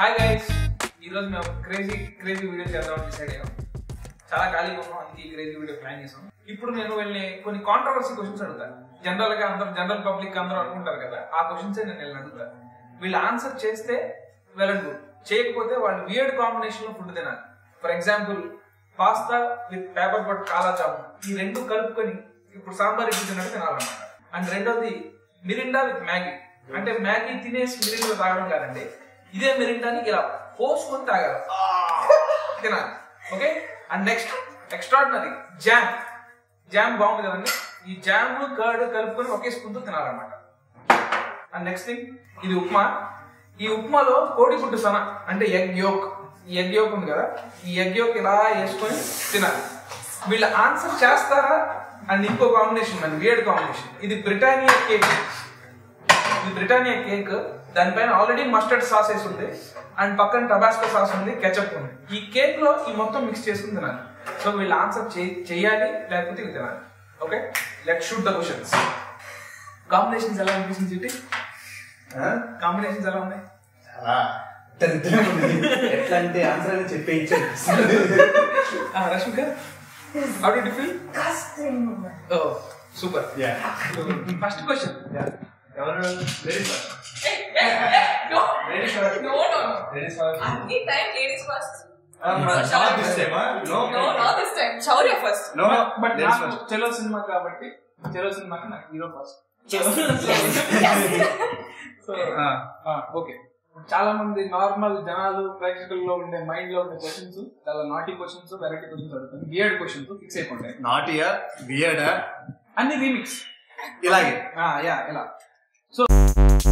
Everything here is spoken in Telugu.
హాయ్ గైస్ ఈరోజు మేము క్రేజీ క్రేజీ వీడియో చేద్దామని డిసైడ్ అయ్యాం చాలా ఖాళీగా ఉన్నాం అందుకే ఈ క్రేజీ వీడియో ప్లాన్ చేసాం ఇప్పుడు నేను వెళ్ళి కొన్ని కాంట్రవర్సీ క్వశ్చన్స్ అడుగుతాను జనరల్ గా అందరూ జనరల్ పబ్లిక్ అందరూ అనుకుంటారు కదా ఆ క్వశ్చన్స్ నేను వీళ్ళని అడుగుతాను వీళ్ళు ఆన్సర్ చేస్తే వెల్ అండ్ గుడ్ చేయకపోతే వాళ్ళు వియర్డ్ కాంబినేషన్ లో ఫుడ్ తినాలి for example pasta with pepper but kala jamun ఈ రెండు కలుపుకొని ఇప్పుడు సాంబార్ ఇడ్లీ తిన్నట్టు తినాలన్నమాట అండ్ రెండోది మిరిండా విత్ మ్యాగీ అంటే మ్యాగీ తినేసి మిరిండా తాగడం కాదండి ఇదే మిరిండాని ఇలా పోసుకొని తాగాలి తినాలి okay and next extraordinary jam jam బాగుంది కదండి ఈ జామ్ కర్డ్ కలుపుకొని ఒకే స్పూన్ తో తినాలన్నమాట అండ్ నెక్స్ట్ థింగ్ ఇది ఉప్మా ఈ ఉప్మాలో కోడిగుడ్డు సన అంటే ఎగ్ యోక్ ఈ ఎగ్ యోక్ ఉంది కదా ఈ ఎగ్ యోక్ ఇలా వేసుకొని తినాలి వీళ్ళు ఆన్సర్ చేస్తారా అండ్ ఇంకో కాంబినేషన్ మన వియర్డ్ కాంబినేషన్ ఇది బ్రిటానియా కేక్ ఇది బ్రిటానియా కేక్ దానిపైన ఆల్రెడీ మస్టర్డ్ సాస్ వేసి ఉంది అండ్ పక్కన టబాస్కో సాస్ ఉంది కెచప్ ఉంది ఈ కేక్ లో ఈ మొత్తం మిక్స్ చేసుకుని తినాలి సో వీళ్ళు ఆన్సర్ చేయాలి లేకపోతే ఇది తినాలి okay let shoot the questions combinations ఎలా అనిపిస్తుంది చిట్టి కాంబినేషన్స్ ఎలా ఉన్నాయి చాలా దరిద్రంగా ఉంది. ఎట్లా అంటే ఆన్సర్ అని చెప్పేయించాడు ఆ, Rashmika how do you feel oh super first question ఎవరు ladies first no, ladies first no, no, no. Ladies first Any time, ladies first. Not this time no No, not this time. Shaurya first. No but ladies నాకు ఫస్ట్ చెలో సినిమా కాబట్టి చెలో సినిమాకి నాకు హీరో ఫస్ట్ సో ఓకే చాలా మంది నార్మల్ జనాలు ప్రేక్షకుల్లో ఉండే మైండ్ లో ఉండే క్వశ్చన్స్ చాలా నాటీ క్వశ్చన్స్ వెరైటీ క్వశ్చన్స్ అడుగుతాను బియర్డ్ క్వశ్చన్స్ ఫిక్స్ అయిపోతాయి నాట్ ఇయర్ బియర్డ్ అన్ని రీమిక్స్ ఇలాగే యా ఇలా సో